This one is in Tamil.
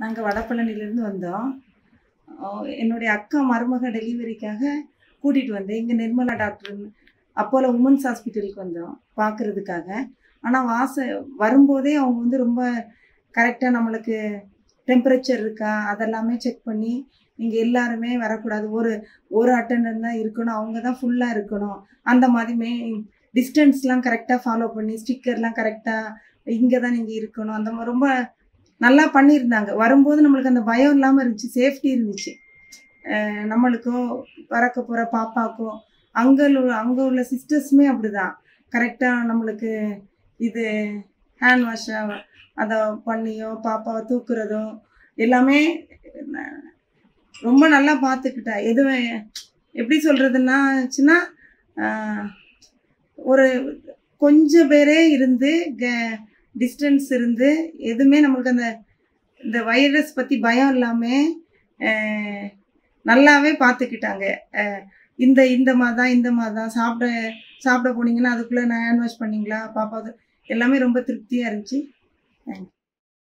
நாங்கள் வடபழனிலேருந்து வந்தோம் அஹ் என்னுடைய அக்கா மருமக டெலிவரிக்காக கூட்டிகிட்டு வந்தேன் இங்கே நிர்மலா டாக்டர் அப்போலோ உமன்ஸ் ஹாஸ்பிட்டலுக்கு வந்தோம் பார்க்குறதுக்காக ஆனால் வாச வரும்போதே அவங்க வந்து ரொம்ப கரெக்டாக நம்மளுக்கு டெம்பரேச்சர் இருக்கா அதெல்லாமே செக் பண்ணி நீங்கள் எல்லாருமே வரக்கூடாது ஒரு ஒரு அட்டண்டர் தான் இருக்கணும் அவங்க தான் ஃபுல்லாக இருக்கணும் அந்த மாதிரி மே டிஸ்டன்ஸ்லாம் கரெக்டாக ஃபாலோ பண்ணி ஸ்டிக்கர்லாம் கரெக்டாக இங்கே தான் நீங்கள் இருக்கணும் அந்த மாதிரி ரொம்ப நல்லா பண்ணியிருந்தாங்க வரும்போது நம்மளுக்கு அந்த பயம் இல்லாமல் இருந்துச்சு சேஃப்டி இருந்துச்சு அஹ் நம்மளுக்கோ பறக்க போகிற பாப்பாக்கோ அங்கே உள்ள அங்கே உள்ள சிஸ்டர்ஸுமே அப்படிதான் கரெக்டாக நம்மளுக்கு இது ஹேண்ட் வாஷை அதை பண்ணியோ பாப்பாவை தூக்குறதோ எல்லாமே ந- ரொம்ப நல்லா பார்த்துக்கிட்டா எதுவும் எப்படி சொல்கிறதுன்னா சின்ன ஒரு கொஞ்சம் பேரே இருந்து டிஸ்டன்ஸ் இருந்து எதுவுமே நம்மளுக்கு அந்த இந்த வைரஸ் பற்றி பயம் இல்லாமல் நல்லாவே பார்த்துக்கிட்டாங்க அஹ் இந்த இந்த மாதம் இந்த மாதம் சாப்பிட சாப்பிட போனீங்கன்னா அதுக்குள்ளே நான் ஹேண்ட் வாஷ் பண்ணீங்களா பாப்பா அது எல்லாமே ரொம்ப திருப்தியாக இருந்துச்சு தேங்க்யூ